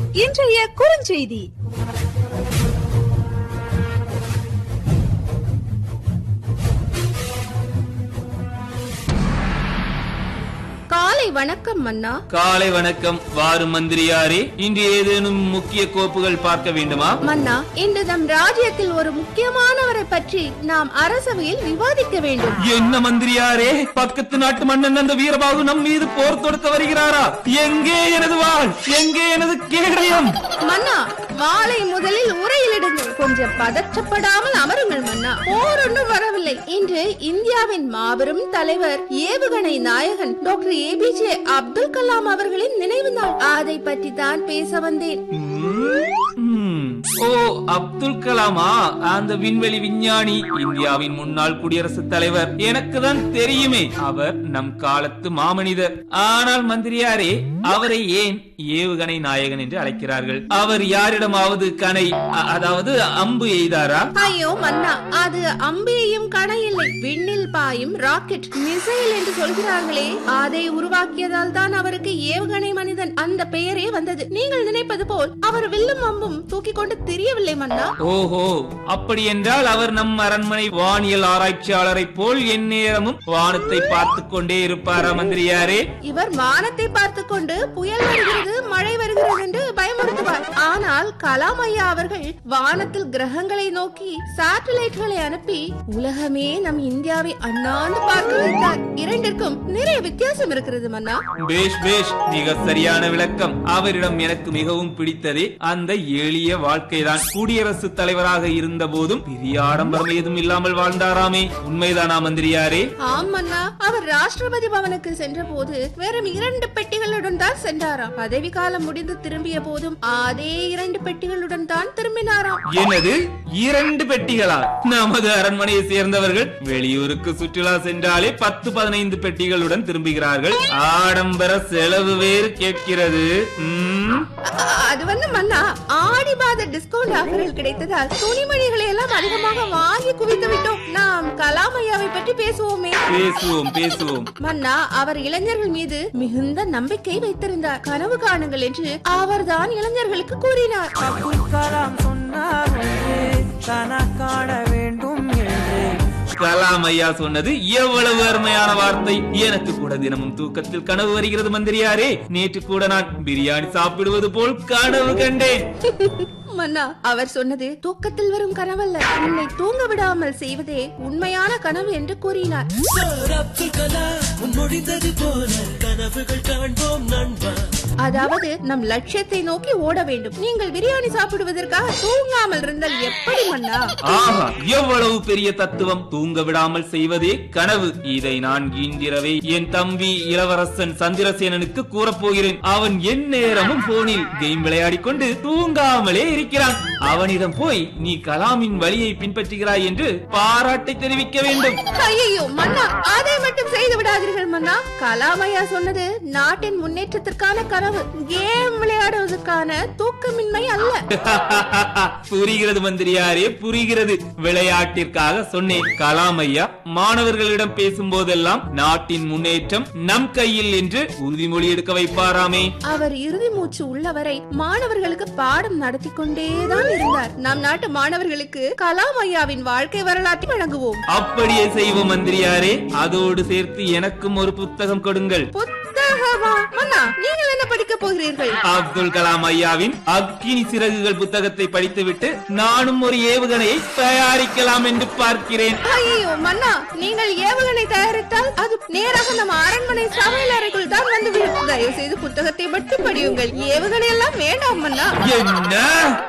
இன்றைய குறுஞ்செய்தி காலை வணக்கம் மன்னா காலை வணக்கம் வாரு மந்திரியாரே இன்று ஏதேனும் முக்கிய கோப்புகள் பார்க்க வேண்டுமா மன்னா இன்று நம் ராஜ்யத்தில் ஒரு முக்கியமானவரை பற்றி நாம் அரசவையில் விவாதிக்க வேண்டும் என்ன மந்திரியாரே பக்கத்து நாட்டு மன்னன் அந்த வீரபாகு நம் மீது போர் தொடுக்க வருகிறாரா எங்கே எனது வாழ் எங்கே எனது கேடயம் மன்னா வாளை முதலில் உரையிலிடுங்கள் கொஞ்சம் பதற்றப்படாமல் அமருங்கள் மன்னா போர் ஒன்றும் வரவில்லை இன்று இந்தியாவின் மாபெரும் தலைவர் ஏவுகணை நாயகன் டாக்டர் ஏபிஜே அப்துல் கலாம் அவர்களின் நினைவு நாள் அதை பற்றி தான் பேச வந்தேன் ம். ஓ அப்துல் கலாமா அந்த விண்வெளி விஞ்ஞானி இந்தியாவின் முன்னாள் குடியரசுத் தலைவர் எனக்கு தான் தெரியுமே அவர் நம் காலத்து மாமனிதர் ஆனால் மந்திரியாரே அவரை ஏன் ஏவுகணை நாயகன் என்று அழைக்கிறார்கள் அவர் யாரிடமாவது கனை அ- அதாவது அம்பு எய்தாரா ஐயோ மன்னா அது அம்பியையும் கணை இல்லை விண்ணில் பாயும் ராக்கெட் மிசைல் என்று சொல்கிறார்களே அதை உருவாக்கியதால் தான் அவருக்கு ஏவுகணை மனிதன் அந்த பெயரே வந்தது நீங்கள் நினைப்பது போல் அவர் வில்லும் அம்பும் தூக்கி கொண்டு தெரியவில்லை மன்னா ஓஹோ அப்படி என்றால் அவர் நம் அரண்மனை வானியல் ஆராய்ச்சியாளரை போல் எந்நேரமும் வானத்தை பார்த்து கொண்டே இருப்பாரா மந்திரியாரே இவர் வானத்தை பார்த்து கொண்டு புயல் வருகிறது மழை வருகிறது என்று பயமுறுத்துவார் ஆனால் கலாம் ஐயா அவர்கள் வானத்தில் கிரகங்களை நோக்கி சேட்டலைட்களை அனுப்பி உலகமே நம் இந்தியாவை அண்ணாந்து பார்க்க வைத்தார் இரண்டிற்கும் நிறைய வித்தியாசம் இருக்கிறது மன்னா பேஷ் பேஷ் மிக சரியான விளக்கம் அவரிடம் எனக்கு மிகவும் பிடித்ததே அந்த எளிய வாழ்க்கைதான் குடியரசுத் தலைவராக இருந்த போதும் பெரிய ஆடம்பரம் ஏதும் இல்லாமல் வாழ்ந்தாராமே உண்மைதானா மந்திரியாரே ஆம் மன்னா அவர் ராஷ்டிரபதி பவனுக்கு சென்ற போது வெறும் இரண்டு பெட்டிகளுடன் தான் சென்றாராம் பதவி காலம் முடிந்து திரும்பிய போதும் அதே இரண்டு பெட்டிகளுடன் தான் திரும்பினாராம் எனது இரண்டு பெட்டிகளா நமது அரண்மனையை சேர்ந்தவர்கள் வெளியூருக்கு சுற்றுலா சென்றாலே பத்து பதினைந்து பெட்டிகளுடன் திரும்புகிறார்கள் ஆடம்பர செலவு வேறு கேட்கிறது ம், அ- அது வந்து மன்னா ஆடி மாத டிஸ்கவுண்ட் ஆஃபர்கள் கிடைத்ததால் துணிமணிகளை எல்லாம் அதிகமாக வாங்கி குவித்து விட்டோம் நாம் கலாம் ஐயாவை பற்றி பேசுவோமே பேசுவோம் பேசுவோம் மன்னா அவர் இளைஞர்கள் மீது மிகுந்த நம்பிக்கை வைத்திருந்தார் கனவு காணுங்கள் என்று அவர்தான் இளைஞர்களுக்கு கூறினார் அப்துல் கலாம் சொன்னார் ஒன்றே, தானா காண வேண்டும் என்று கலாம் ஐயா சொன்னது எவ்வளவு அருமையான வார்த்தை எனக்கு கூட தினமும் தூக்கத்தில் கனவு வருகிறது மந்திரியாரே நேற்று கூட நான் பிரியாணி சாப்பிடுவது போல் கனவு கண்டேன் மன்னா அவர் சொன்னது தூக்கத்தில் வரும் கனவல்ல உன்னை தூங்க விடாமல் செய்வதே உண்மையான கனவு என்று கூறினார் சார் அப்துல் கலாம் முன்மொழிந்தது போல கனவுகள் காண்போம் நண்பா அதாவது நம் லட்சியத்தை நோக்கி ஓட வேண்டும் நீங்கள் பிரியாணி சாப்பிடுவதற்காக தூங்காமல் இருந்தால் எப்படி மன்னா ஆஹா எவ்வளவு பெரிய தத்துவம் தூங்க விடாமல் செய்வதே கனவு இதை நான் இன்றிரவே என் தம்பி இளவரசன் சந்திரசேனனுக்கு கூறப்போகிறேன் அவன் என் நேரமும் போனில் கேம் விளையாடிக் கொண்டு தூங்காமலே இருக்கிறான் அவனிடம் போய் நீ கலாமின் வழியை பின்பற்றுகிறாய் என்று பாராட்டை தெரிவிக்க வேண்டும் ஐயோ மன்னா அதை மட்டும் செய்து விடாதீர்கள் மன்னா கலாமையா சொன்னது நாட்டின் முன்னேற்றத்திற்கான கனவு கேம் விளையாடுவதற்கான தூக்கமின்மை அல்ல புரிகிறது மந்திரியாரே புரிகிறது விளையாட்டிற்காக சொன்னேன் கலாம் ஐயா மாணவர்களிடம் பேசும் போதெல்லாம் நாட்டின் முன்னேற்றம் நம் கையில் என்று உறுதிமொழி எடுக்க வைப்பாராமே அவர் இறுதி மூச்சு உள்ளவரை மாணவர்களுக்கு பாடம் நடத்தி கொண்டேதான் இருந்தார் நம் நாட்டு மாணவர்களுக்கு கலாம் ஐயாவின் வாழ்க்கை வரலாற்றை வழங்குவோம் அப்படியே செய்வோம் மந்திரியாரே அதோடு சேர்த்து எனக்கும் ஒரு புத்தகம் கொடுங்கள் புத்தகமா மன்னா நீங்கள் என்ன படிக்க போகிறீர்கள் அப்துல் கலாம் ஐயாவின் அக்கினி சிறகுகள் புத்தகத்தை படித்துவிட்டு நானும் ஒரு ஏவுகணையை தயாரிக்கலாம் என்று பார்க்கிறேன் ஐயோ மன்னா நீங்கள் ஏவுகணை தயாரித்தால் அது நேராக நம்ம அரண்மனை சமையல் அறைக்குள் தான் வந்து விடும் தயவு செய்து புத்தகத்தை மட்டும் படியுங்கள் ஏவுகணை எல்லாம் வேண்டாம் மன்னா என்ன